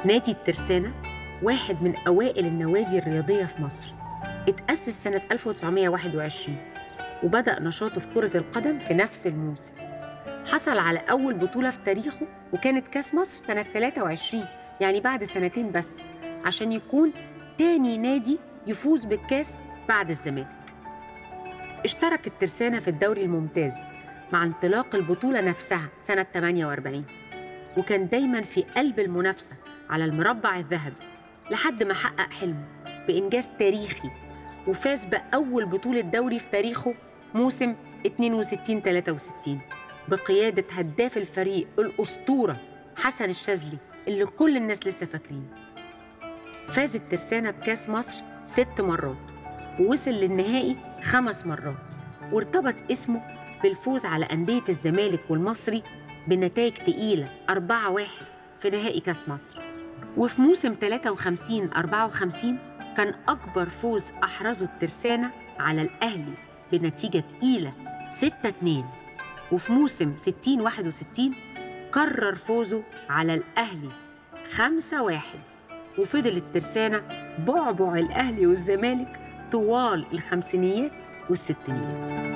نادي الترسانة واحد من أوائل النوادي الرياضية في مصر اتأسس سنة 1921 وبدأ نشاطه في كرة القدم في نفس الموسم حصل على أول بطولة في تاريخه وكانت كاس مصر سنة 23 يعني بعد سنتين بس عشان يكون تاني نادي يفوز بالكاس بعد الزمالك اشترك الترسانة في الدوري الممتاز مع انطلاق البطولة نفسها سنة 48 وكان دايما في قلب المنافسة على المربع الذهبي لحد ما حقق حلمه بإنجاز تاريخي وفاز بأول بطولة دوري في تاريخه موسم 62 63 بقيادة هداف الفريق الأسطورة حسن الشاذلي اللي كل الناس لسه فاكرينه فاز الترسانة بكاس مصر ست مرات ووصل للنهائي خمس مرات وارتبط اسمه بالفوز على أندية الزمالك والمصري بنتائج تقيلة 4-1 في نهائي كاس مصر وفي موسم 53 54 كان أكبر فوز أحرزه الترسانة على الأهلي بنتيجة تقيلة 6-2 وفي موسم 60 61 كرر فوزه على الأهلي 5-1 وفضل الترسانة بعبع الأهلي والزمالك طوال الخمسينيات والستينيات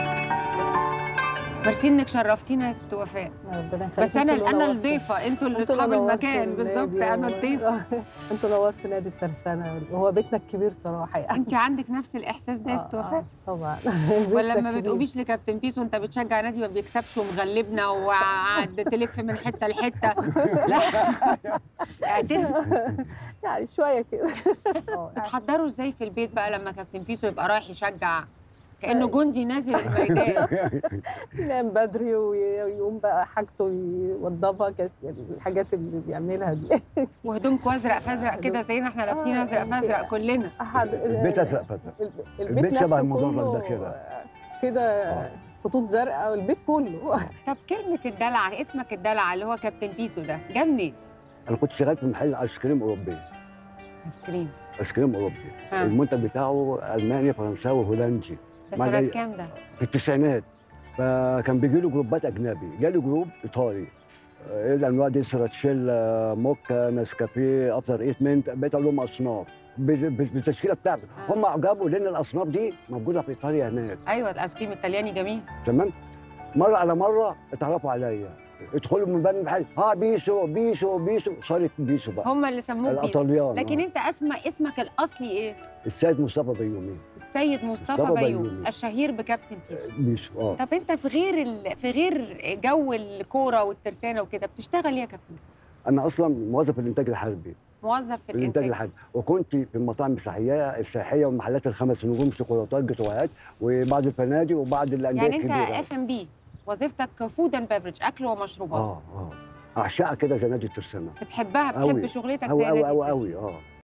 ميرسي انك شرفتينا يا ست وفاء ربنا يخليك بس انا انتوا انا نورتوا. الضيفه انتوا اللي انتوا اصحاب نورتوا المكان النادي بالظبط انا و- الضيفه انتوا نورتوا نادي الترسانة وهو بيتنا الكبير صراحة يعني انت عندك نفس الاحساس ده يا ست آه، وفاء آه، طبعا ولا بيتنا ما الكبير. بتقوميش لكابتن بيسو وانت بتشجع نادي ما بيكسبش ومغلبنا وقعد تلف من حته لحته لا اعترف يعني شوية كده آه، بتحضروا ازاي في البيت بقى لما كابتن بيسو يبقى رايح يشجع كانه جندي نازل الميدان ينام بدري وي- ويقوم بقى حاجته يوضبها كاس يعني الحاجات اللي بيعملها دي وهدومكم ازرق فازرق كده زينا احنا لابسين آه، ازرق فازرق كلنا أحد البيت ازرق فتره البيت, البيت شبه نفسه المدرج كله ده كده. كده آه. خطوط زرقاء والبيت كله طب كلمه الدلع اسمك الدلع اللي هو كابتن بيسو ده جه منين؟ انا كنت شغال في محل ايس كريم اوروبي ايس كريم ايس كريم اوروبي ها. المنتج بتاعه الماني فرنساوي هولندي ده ما سنه جاي- كام ده؟ في التسعينات فكان بيجي له جروبات اجنبي جالي جروب ايطالي ايه الانواع دي سراتشيلا موكا نسكافيه افطر ايت منت بقيت اقول لهم اصناف بز- بز- بالتشكيله بتاعته آه. هم اعجبوا لان الاصناف دي موجوده في ايطاليا هناك ايوه الايس كريم الطلياني جميل تمام مره على مره اتعرفوا عليا ادخلوا من باب المحل ها بيسو بيسو بيسو صارت بيسو بقى هم اللي سموه بيسو الايطاليان لكن آه. انت اسمك اسمك الاصلي ايه؟ السيد مصطفى بيومي السيد مصطفى مصطفى بيوم بيومي. الشهير بكابتن بيسو بيسو اه طب انت في غير ال... في غير جو الكوره والترسانه وكده بتشتغل ايه يا كابتن بيسو؟ انا اصلا موظف في الانتاج الحربي موظف في في الانتاج الانتاج الحربي وكنت في المطاعم السياحيه السياحيه والمحلات الخمس نجوم شوكولاتات جاتوهات وبعض الفنادق وبعض الانديه يعني انت الكبيره اف ام بي وظيفتك فود اند بيفرج اكل ومشروبات اه اه اعشقها كده زي نادي الترسانه بتحبها أوي. بتحب شغلتك زي قوي نادي قوي قوي الترسانة. قوي اه